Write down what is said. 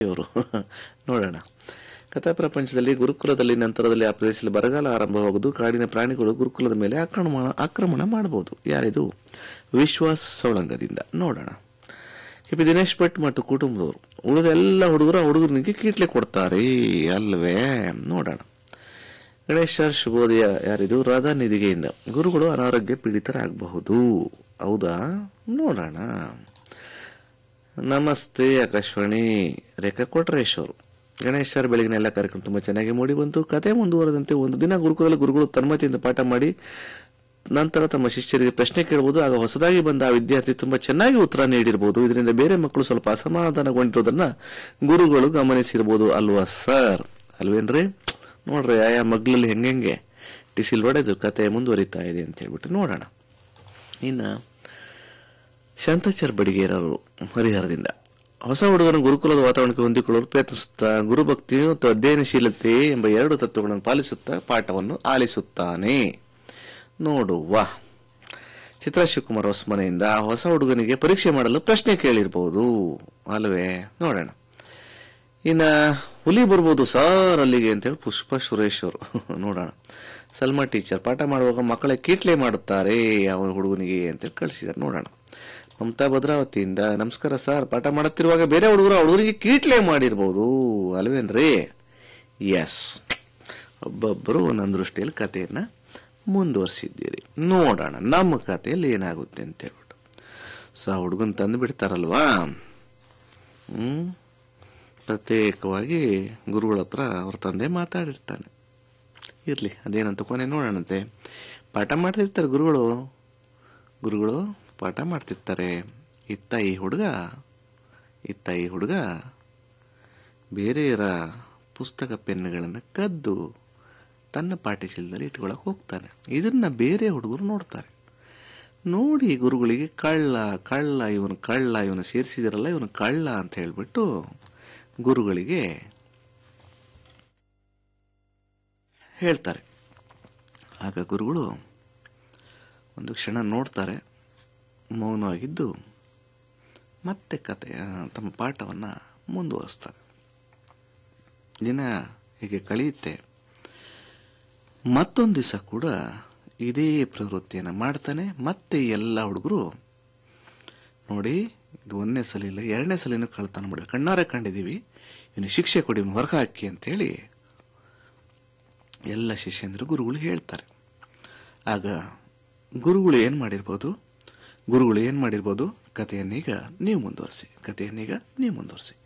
ಇವರು ನೋಡೋಣ ಕಥಾ ಪ್ರಪಂಚದಲ್ಲಿ ಗುರುಕುಲದಲ್ಲಿ ನಂತರದಲ್ಲಿ ಆ ಪ್ರದೇಶದಲ್ಲಿ ಬರಗಾಲ ಆರಂಭವಾಗುವುದು ಕಾಡಿನ ಪ್ರಾಣಿಗಳು ಗುರುಕುಲದ ಮೇಲೆ ಆಕ್ರಮಣ ಆಕ್ರಮಣ ಮಾಡಬಹುದು ಯಾರಿದು ವಿಶ್ವಾಸ್ ಸೌಳಂಗದಿಂದ ನೋಡೋಣ ಪಿ ದಿನೇಶ್ ಭಟ್ ಮತ್ತು ಕುಟುಂಬದವರು ಉಳಿದ ಎಲ್ಲ ಹುಡುಗರು ಆ ಹುಡುಗನಿಗೆ ಕೀಟ್ಲೆ ಕೊಡ್ತಾರೆ ಅಲ್ವೇ ನೋಡೋಣ ಗಣೇಶ ಶುಭೋದಯ ಯಾರಿದು ರಾಧಾ ನಿಧಿಗೆಯಿಂದ ಗುರುಗಳು ಅನಾರೋಗ್ಯ ಪೀಡಿತರಾಗಬಹುದು ಹೌದಾ ನೋಡೋಣ ನಮಸ್ತೆ ಆಕಾಶವಾಣಿ ರೇಖಾ ಕೊಟ್ರೇಶ್ ಅವರು ಗಣೇಶ್ ಸರ್ ಬೆಳಗಿನ ಎಲ್ಲ ಕಾರ್ಯಕ್ರಮ ತುಂಬ ಚೆನ್ನಾಗಿ ಮೂಡಿ ಬಂತು ಕತೆ ಮುಂದುವರೆದಂತೆ ಒಂದು ದಿನ ಗುರುಕುಲದಲ್ಲಿ ಗುರುಗಳು ತನ್ಮತಿಯಿಂದ ಪಾಠ ಮಾಡಿ ನಂತರ ತಮ್ಮ ಶಿಷ್ಯರಿಗೆ ಪ್ರಶ್ನೆ ಕೇಳಬಹುದು ಆಗ ಹೊಸದಾಗಿ ಬಂದ ಆ ವಿದ್ಯಾರ್ಥಿ ತುಂಬಾ ಚೆನ್ನಾಗಿ ಉತ್ತರ ನೀಡಿರಬಹುದು ಇದರಿಂದ ಬೇರೆ ಮಕ್ಕಳು ಸ್ವಲ್ಪ ಅಸಮಾಧಾನಗೊಂಡಿರೋದನ್ನ ಗುರುಗಳು ಗಮನಿಸಿರ್ಬೋದು ಅಲ್ವಾ ಸರ್ ಅಲ್ವೇನ್ರಿ ನೋಡ್ರಿ ಆಯಾ ಮಗ್ಲಲ್ಲಿ ಹೆಂಗೆಂಗೆ ಟಿಸಿಲ್ ಹೊಡೆದು ಕತೆ ಮುಂದುವರಿತಾ ಇದೆ ಅಂತ ಹೇಳ್ಬಿಟ್ಟು ನೋಡೋಣ ಇನ್ನು ಶಾಂತಾಚಾರ್ ಬಡಿಗೇರವರು ಹರಿಹರದಿಂದ ಹೊಸ ಹುಡುಗನ ಗುರುಕುಲದ ವಾತಾವರಣಕ್ಕೆ ಹೊಂದಿಕೊಳ್ಳಲು ಪ್ರಯತ್ನಿಸುತ್ತಾ ಗುರುಭಕ್ತಿ ಮತ್ತು ಅಧ್ಯಯನಶೀಲತೆ ಎಂಬ ಎರಡು ತತ್ವಗಳನ್ನು ಪಾಲಿಸುತ್ತಾ ಪಾಠವನ್ನು ಆಲಿಸುತ್ತಾನೆ ನೋಡುವ ಚಿತ್ರ ಶಿವಕುಮಾರ್ ಹೊಸಮನೆಯಿಂದ ಆ ಹೊಸ ಹುಡುಗನಿಗೆ ಪರೀಕ್ಷೆ ಮಾಡಲು ಪ್ರಶ್ನೆ ಕೇಳಿರ್ಬೋದು ಅಲ್ವೇ ನೋಡೋಣ ಇನ್ನ ಹುಲಿ ಬರ್ಬೋದು ಸಾರ್ ಅಲ್ಲಿಗೆ ಅಂತೇಳಿ ಪುಷ್ಪ ಸುರೇಶ್ ಅವರು ನೋಡೋಣ ಸಲ್ಮಾ ಟೀಚರ್ ಪಾಠ ಮಾಡುವಾಗ ಮಕ್ಕಳ ಕೀಟ್ಲೆ ಮಾಡುತ್ತಾರೆ ಯಾವ ಹುಡುಗನಿಗೆ ಅಂತೇಳಿ ಕಳಿಸಿದ್ದಾರೆ ನೋಡೋಣ ಮಮತಾ ಭದ್ರಾವತಿಯಿಂದ ನಮಸ್ಕಾರ ಸರ್ ಪಾಠ ಮಾಡುತ್ತಿರುವಾಗ ಬೇರೆ ಹುಡುಗರು ಆ ಹುಡುಗರಿಗೆ ಕೀಟ್ಲೆ ಮಾಡಿರ್ಬೋದು ಅಲ್ವೇನ್ರಿ ಎಸ್ ಒಬ್ಬೊಬ್ಬರು ಒಂದೊಂದು ದೃಷ್ಟಿಯಲ್ಲಿ ಕಥೆಯನ್ನ ಮುಂದುವರಿಸಿದ್ದೀರಿ ನೋಡೋಣ ನಮ್ಮ ಕಥೆಯಲ್ಲಿ ಏನಾಗುತ್ತೆ ಅಂತ ಹೇಳ್ಬಿಟ್ಟು ಸೊ ಆ ಹುಡುಗನ್ ತಂದು ಬಿಡ್ತಾರಲ್ವಾ ಹ್ಮ್ ಪ್ರತ್ಯೇಕವಾಗಿ ಗುರುಗಳ ಹತ್ರ ಅವ್ರ ತಂದೆ ಮಾತಾಡಿರ್ತಾನೆ ಇರಲಿ ಅದೇನಂತ ಕೊನೆ ನೋಡೋಣಂತೆ ಪಾಠ ಮಾಡ್ತಿರ್ತಾರೆ ಗುರುಗಳು ಗುರುಗಳು ಪಾಠ ಮಾಡ್ತಿರ್ತಾರೆ ಇತ್ತ ಈ ಹುಡುಗ ಇತ್ತ ಈ ಹುಡುಗ ಬೇರೆಯವರ ಪುಸ್ತಕ ಪೆನ್ನುಗಳನ್ನು ಕದ್ದು ತನ್ನ ಪಾಠಶಾಲೆಯಲ್ಲಿ ಇಟ್ಕೊಳಕ್ ಹೋಗ್ತಾನೆ ಇದನ್ನ ಬೇರೆ ಹುಡುಗರು ನೋಡ್ತಾರೆ ನೋಡಿ ಗುರುಗಳಿಗೆ ಕಳ್ಳ ಕಳ್ಳ ಇವನು ಕಳ್ಳ ಇವನು ಸೇರಿಸಿದಿರಲ್ಲ ಇವನು ಕಳ್ಳ ಅಂತ ಹೇಳ್ಬಿಟ್ಟು ಗುರುಗಳಿಗೆ ಹೇಳ್ತಾರೆ ಆಗ ಗುರುಗಳು ಒಂದು ಕ್ಷಣ ನೋಡ್ತಾರೆ ಮೌನವಾಗಿದ್ದು ಮತ್ತೆ ಕತೆ ಆ, ತಮ್ಮ ಪಾಠವನ್ನು ಮುಂದುವರಿಸ್ತಾರೆ ದಿನ ಹೀಗೆ ಕಳೆಯುತ್ತೆ ಮತ್ತೊಂದು ದಿವಸ ಕೂಡ ಇದೇ ಪ್ರವೃತ್ತಿಯನ್ನು ಮಾಡ್ತಾನೆ ಮತ್ತೆ ಎಲ್ಲ ಹುಡುಗರು ನೋಡಿ ಇದು ಒಂದನೇ ಸಲ ಇಲ್ಲ ಎರಡನೇ ಸಲಿನೂ ಕಳ್ತನ ಮಾಡಿ ಕಣ್ಣಾರೆ ಕಂಡಿದ್ದೀವಿ ಇವನು ಶಿಕ್ಷೆ ಕೊಡಿ ಇವನು ಹೊರಗೆ ಹಾಕಿ ಅಂತೇಳಿ ಎಲ್ಲ ಶಿಷ್ಯಂದರು ಗುರುಗಳು ಹೇಳ್ತಾರೆ ಆಗ ಗುರುಗಳು ಏನು ಮಾಡಿರ್ಬೋದು ಗುರುಗಳು ಏನು ಮಾಡಿರ್ಬೋದು ಕಥೆಯನ್ನೀಗ ನೀವು ಮುಂದುವರಿಸಿ ಕಥೆಯನ್ನೀಗ ನೀವು ಮುಂದುವರಿಸಿ